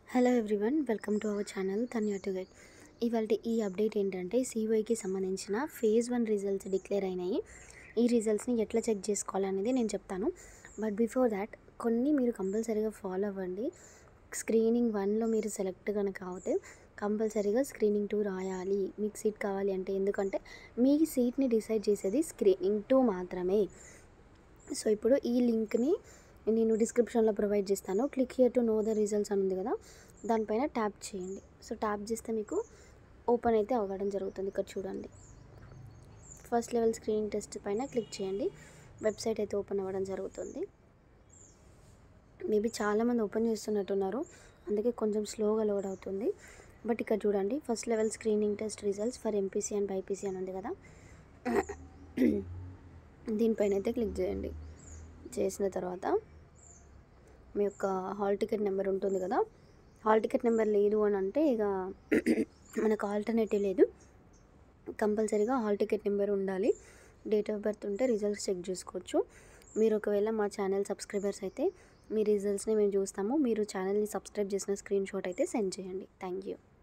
hello everyone welcome to our channel Dhanya to guide ఇవాళ ఈ update ఏంటంటే సివైకి సంబంధించిన ఫేజ్ వన్ రిజల్ట్స్ డిక్లేర్ అయినాయి ఈ రిజల్ట్స్ని ఎట్లా చెక్ చేసుకోవాలనేది నేను చెప్తాను బట్ బిఫోర్ దాట్ కొన్ని మీరు కంపల్సరీగా ఫాలో అవ్వండి స్క్రీనింగ్ వన్లో మీరు సెలెక్ట్ కనుక అవుతే కంపల్సరీగా స్క్రీనింగ్ టూ రాయాలి మీకు సీట్ కావాలి అంటే ఎందుకంటే మీ సీట్ని డిసైడ్ చేసేది స్క్రీనింగ్ టూ మాత్రమే సో ఇప్పుడు ఈ లింక్ని నేను డిస్క్రిప్షన్లో ప్రొవైడ్ చేస్తాను click here to know the results అని ఉంది కదా దానిపైన ట్యాప్ చేయండి సో ట్యాప్ చేస్తే మీకు ఓపెన్ అయితే అవ్వడం జరుగుతుంది ఇక్కడ చూడండి ఫస్ట్ లెవెల్ స్క్రీనింగ్ టెస్ట్ పైన క్లిక్ చేయండి వెబ్సైట్ అయితే ఓపెన్ అవ్వడం జరుగుతుంది మేబీ చాలామంది ఓపెన్ చేస్తున్నట్టున్నారు అందుకే కొంచెం స్లోగా లోడ్ అవుతుంది బట్ ఇక్కడ చూడండి first level screening test results for MPC and BiPC అని ఉంది కదా దీనిపైన అయితే క్లిక్ చేయండి చేసిన తర్వాత మీ యొక్క హాల్ టికెట్ నెంబర్ ఉంటుంది కదా హాల్ టికెట్ నెంబర్ లేదు అని అంటే ఇక మనకు ఆల్టర్నేటివ్ లేదు కంపల్సరీగా హాల్ టికెట్ నెంబర్ ఉండాలి డేట్ ఆఫ్ బర్త్ ఉంటే రిజల్ట్స్ చెక్ చేసుకోవచ్చు మీరు ఒకవేళ మా ఛానల్ సబ్స్క్రైబర్స్ అయితే మీ రిజల్ట్స్ని మేము చూస్తాము మీరు ఛానల్ని సబ్స్క్రైబ్ చేసిన స్క్రీన్ షాట్ అయితే సెండ్ చేయండి థ్యాంక్ యూ